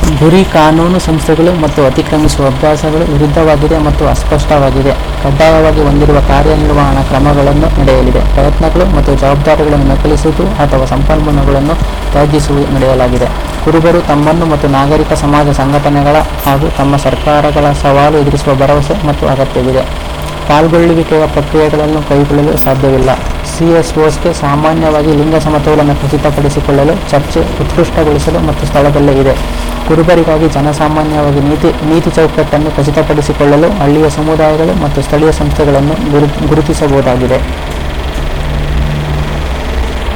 ಗುರಿ ಕಾನೂನು ಸಂಸ್ಥೆಗಳು ಮತ್ತು ಅತಿಕ್ರಮಿಸುವ ಅಭ್ಯಾಸಗಳು ವಿರುದ್ಧವಾಗಿದೆ ಮತ್ತು ಅಸ್ಪಷ್ಟವಾಗಿದೆ ಕಡ್ಡಾಯವಾಗಿ ಹೊಂದಿರುವ ಕಾರ್ಯನಿರ್ವಹಣಾ ಕ್ರಮಗಳನ್ನು ನಡೆಯಲಿದೆ ಪ್ರಯತ್ನಗಳು ಮತ್ತು ಜವಾಬ್ದಾರಿಗಳನ್ನು ನಕಲಿಸುವುದು ಅಥವಾ ಸಂಪನ್ಮೂಲಗಳನ್ನು ತ್ಯಾಜಿಸುವುದು ನಡೆಯಲಾಗಿದೆ ಕುರುಬರು ತಮ್ಮನ್ನು ಮತ್ತು ನಾಗರಿಕ ಸಮಾಜ ಸಂಘಟನೆಗಳ ಹಾಗೂ ತಮ್ಮ ಸರ್ಕಾರಗಳ ಸವಾಲು ಎದುರಿಸುವ ಭರವಸೆ ಮತ್ತು ಅಗತ್ಯವಿದೆ ಪಾಲ್ಗೊಳ್ಳುವಿಕೆಯ ಪ್ರಕ್ರಿಯೆಗಳನ್ನು ಕೈಗೊಳ್ಳಲು ಸಾಧ್ಯವಿಲ್ಲ ಸಿಎಸ್ಒಸ್ಗೆ ಸಾಮಾನ್ಯವಾಗಿ ಲಿಂಗ ಸಮತೋಲನ ಖಚಿತಪಡಿಸಿಕೊಳ್ಳಲು ಚರ್ಚೆ ಉತ್ಕೃಷ್ಟಗೊಳಿಸಲು ಮತ್ತು ಸ್ಥಳದಲ್ಲೇ ಇದೆ ಕುರುಬರಿಗಾಗಿ ಜನಸಾಮಾನ್ಯವಾಗಿ ನೀತಿ ನೀತಿ ಚೌಕಟ್ಟನ್ನು ಖಚಿತಪಡಿಸಿಕೊಳ್ಳಲು ಹಳ್ಳಿಯ ಸಮುದಾಯಗಳು ಮತ್ತು ಸ್ಥಳೀಯ ಸಂಸ್ಥೆಗಳನ್ನು ಗುರು ಗುರುತಿಸಬಹುದಾಗಿದೆ